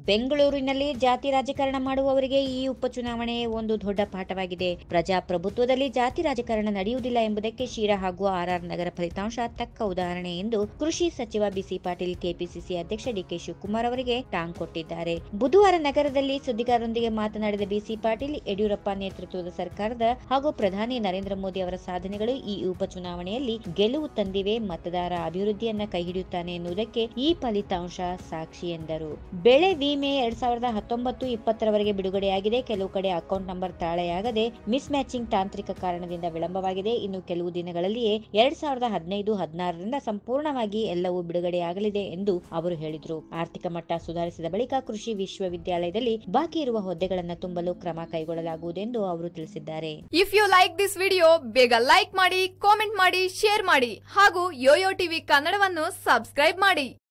ಬೆಂಗಳೂರಿನಲ್ಲಿ ಜಾತಿ ರಾಜಕಾರಣ ಮಾಡುವವರಿಗೆ ಈ ಉಪಚುನಾವಣೆ ಒಂದು ದೊಡ್ಡ ಪಾಠವಾಗಿದೆ ಪ್ರಜಾಪ್ರಭುತ್ವದಲ್ಲಿ ಜಾತಿ ರಾಜಕಾರಣ ನಡೆಯುವುದಿಲ್ಲ ಎಂಬುದಕ್ಕೆ ಶಿರಾ ಹಾಗೂ ಆರ್ಆರ್ ನಗರ ಫಲಿತಾಂಶ ತಕ್ಕ ಉದಾಹರಣೆ ಎಂದು ಕೃಷಿ ಸಚಿವ ಬಿಸಿ ಪಾಟೀಲ್ ಕೆಪಿಸಿಸಿ ಅಧ್ಯಕ್ಷ ಡಿಕೆ ಶಿವಕುಮಾರ್ ಅವರಿಗೆ ಟಾಂಗ್ ಕೊಟ್ಟಿದ್ದಾರೆ ಬುಧವಾರ ನಗರದಲ್ಲಿ ಸುದ್ದಿಗಾರರೊಂದಿಗೆ ಮಾತನಾಡಿದ ಬಿಸಿ ಪಾಟೀಲ್ ಯಡಿಯೂರಪ್ಪ ನೇತೃತ್ವದ ಸರ್ಕಾರದ ಹಾಗೂ ಪ್ರಧಾನಿ ನರೇಂದ್ರ ಮೋದಿ ಅವರ ಸಾಧನೆಗಳು ಈ ಉಪಚುನಾವಣೆಯಲ್ಲಿ ಗೆಲುವು ತಂದಿವೆ ಮತದಾರ ಅಭಿವೃದ್ಧಿಯನ್ನ ಕೈಹಿಡಿಯುತ್ತಾನೆ ಎನ್ನುವುದಕ್ಕೆ ಈ ಫಲಿತಾಂಶ ಸಾಕ್ಷಿ ಎಂದರು ಬೆಳೆ ವಿಮೆ ಎರಡ್ ಸಾವಿರದ ಹತ್ತೊಂಬತ್ತು ಇಪ್ಪತ್ತರವರೆಗೆ ಬಿಡುಗಡೆಯಾಗಿದೆ ಕೆಲವು ಕಡೆ ಅಕೌಂಟ್ ನಂಬರ್ ತಾಳೆಯಾಗದೆ ಮಿಸ್ ಮ್ಯಾಚಿಂಗ್ ತಾಂತ್ರಿಕ ಕಾರಣದಿಂದ ವಿಳಂಬವಾಗಿದೆ ಇನ್ನು ಕೆಲವು ದಿನಗಳಲ್ಲಿಯೇ ಎರಡ್ ಸಾವಿರದ ಹದಿನೈದು ಹದಿನಾರರಿಂದ ಸಂಪೂರ್ಣವಾಗಿ ಎಲ್ಲವೂ ಬಿಡುಗಡೆಯಾಗಲಿದೆ ಎಂದು ಅವರು ಹೇಳಿದರು ಆರ್ಥಿಕ ಮಟ್ಟ ಸುಧಾರಿಸಿದ ಬಳಿಕ ಕೃಷಿ ವಿಶ್ವವಿದ್ಯಾಲಯದಲ್ಲಿ ಬಾಕಿ ಇರುವ ಹುದ್ದೆಗಳನ್ನು ತುಂಬಲು ಕ್ರಮ ಕೈಗೊಳ್ಳಲಾಗುವುದೆಂದು ಅವರು ತಿಳಿಸಿದ್ದಾರೆ if you like this video ಬೇಗ ಲೈಕ್ ಮಾಡಿ ಕಾಮೆಂಟ್ ಮಾಡಿ ಶೇರ್ ಮಾಡಿ ಹಾಗೂ ಯೋಯೋ ಟಿವಿ ಕನ್ನಡವನ್ನು ಸಬ್ಸ್ಕ್ರೈಬ್ ಮಾಡಿ